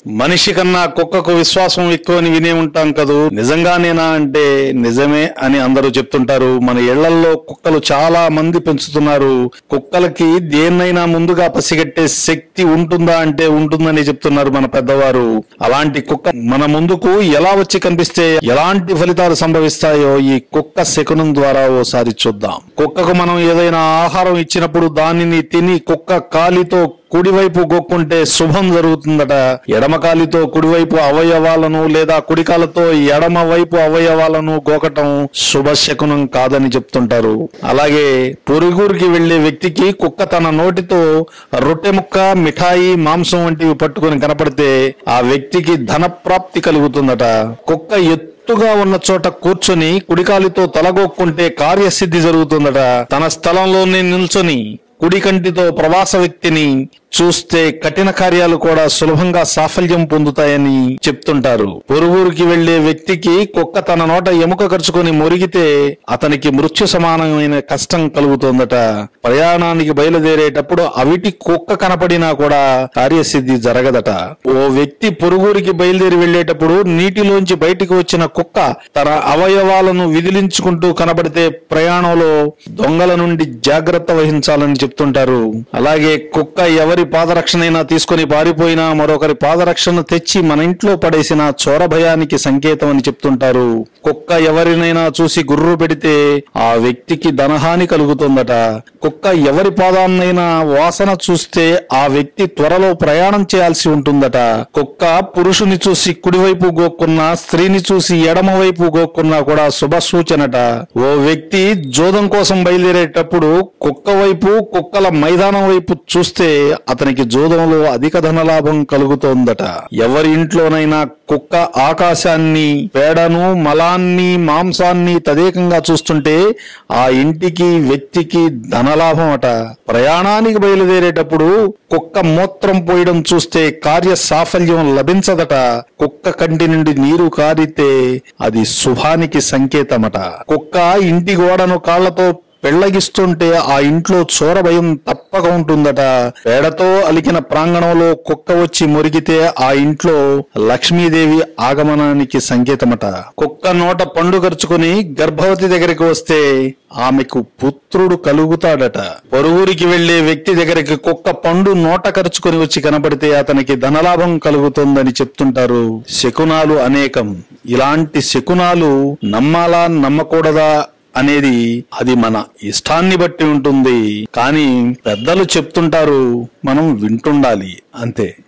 మనిషి కన్నా కుక్కకు విశ్వాసం ఎక్కువ అని వినే ఉంటాం కదూ నిజంగానేనా అంటే నిజమే అని అందరూ చెప్తుంటారు మన ఇళ్లల్లో కుక్కలు చాలా మంది పెంచుతున్నారు కుక్కలకి దేన్నైనా ముందుగా పసిగట్టే శక్తి ఉంటుందా అంటే ఉంటుందని చెప్తున్నారు మన పెద్దవారు అలాంటి కుక్క మన ముందుకు ఎలా వచ్చి కనిపిస్తే ఎలాంటి ఫలితాలు సంభవిస్తాయో ఈ కుక్క శకునం ద్వారా ఓసారి చూద్దాం కుక్కకు మనం ఏదైనా ఆహారం ఇచ్చినప్పుడు దానిని తిని కుక్క కాలితో కుడివైపు గొక్కుంటే శుభం జరుగుతుందట ఎడమ కాలితో కుడివైపు అవయవాలను లేదా కుడికాలతో ఎడమ వైపు అవయవాలను గోకటం శుభశకునం కాదని చెప్తుంటారు అలాగే పొరుగురికి వెళ్లే వ్యక్తికి కుక్క తన నోటితో రొట్టె ముక్క మిఠాయి మాంసం వంటివి పట్టుకొని కనపడితే ఆ వ్యక్తికి ధన ప్రాప్తి కలుగుతుందట కుక్క ఎత్తు ఎత్తుగా ఉన్న చోట కూర్చొని కుడికాలితో తలగొక్కుంటే కార్యసిద్ధి జరుగుతుందట తన స్థలంలోనే నిల్చొని కుడి కంటితో ప్రవాస వ్యక్తిని చూస్తే కఠిన కార్యాలు కూడా సులభంగా సాఫల్యం పొందుతాయని చెప్తుంటారు పొరుగురికి వెళ్లే వ్యక్తికి కుక్క తన నోట ఎముక ఖర్చుకొని మురిగితే అతనికి మృత్యు సమానమైన కష్టం కలుగుతోందట ప్రయాణానికి బయలుదేరేటప్పుడు అవిటి కుక్క కనపడినా కూడా కార్యసిద్ధి జరగదట ఓ వ్యక్తి పొరుగురికి బయలుదేరి వెళ్లేటప్పుడు నీటిలోంచి బయటికి వచ్చిన కుక్క తన అవయవాలను విదిలించుకుంటూ కనబడితే ప్రయాణంలో దొంగల నుండి జాగ్రత్త వహించాలని చెప్తుంటారు అలాగే కుక్క ఎవరి పాదరక్షణైనా తీసుకొని పారిపోయినా మరొకరి పాదరక్షణ తెచ్చి మన ఇంట్లో పడేసిన చోర భయానికి సంకేతం అని చెప్తుంటారు కుక్క ఎవరినైనా చూసి గుర్రు పెడితే ఆ వ్యక్తికి ధనహాని కలుగుతుందట కుక్క ఎవరి పాదాన్నైనా వాసన చూస్తే ఆ వ్యక్తి త్వరలో ప్రయాణం చేయాల్సి ఉంటుందట కుక్క పురుషుని చూసి కుడివైపు గోక్కున్నా స్త్రీని చూసి ఎడమ వైపు గోక్కున్నా కూడా శుభ సూచనట ఓ వ్యక్తి జోదం కోసం బయలుదేరేటప్పుడు కుక్క వైపు కుక్కల మైదానం వైపు చూస్తే అతనికి జోదంలో అధిక ధనలాభం కలుగుతోందట ఎవరి ఇంట్లోనైనా కుక్క ఆకాశాన్ని పేడను మలాన్ని మాంసాన్ని తదేకంగా చూస్తుంటే ఆ ఇంటికి వ్యక్తికి ధనలాభం అట ప్రయాణానికి బయలుదేరేటప్పుడు కుక్క మూత్రం పోయడం చూస్తే కార్య సాఫల్యం లభించదట కుక్క కంటి నుండి నీరు కారితే అది శుభానికి సంకేతమట కుక్క ఇంటి గోడను కాళ్లతో పెళ్లగిస్తుంటే ఆ ఇంట్లో చోర భయం తప్పక ఉంటుందట పేడతో అలికిన ప్రాంగణంలో కుక్క వచ్చి మురిగితే ఆ ఇంట్లో లక్ష్మీదేవి ఆగమనానికి సంకేతమట కుక్క నోట పండు ఖర్చుకుని గర్భవతి దగ్గరికి వస్తే ఆమెకు పుత్రుడు కలుగుతాడట పొరుగురికి వెళ్లే వ్యక్తి దగ్గరికి కుక్క పండు నోట ఖర్చుకొని వచ్చి కనబడితే అతనికి ధనలాభం కలుగుతుందని చెప్తుంటారు శకునాలు అనేకం ఇలాంటి శకునాలు నమ్మాలా నమ్మకూడదా అనేది అది మన ఇష్టాన్ని బట్టి ఉంటుంది కానీ పెద్దలు చెప్తుంటారు మనం వింటుండాలి అంతే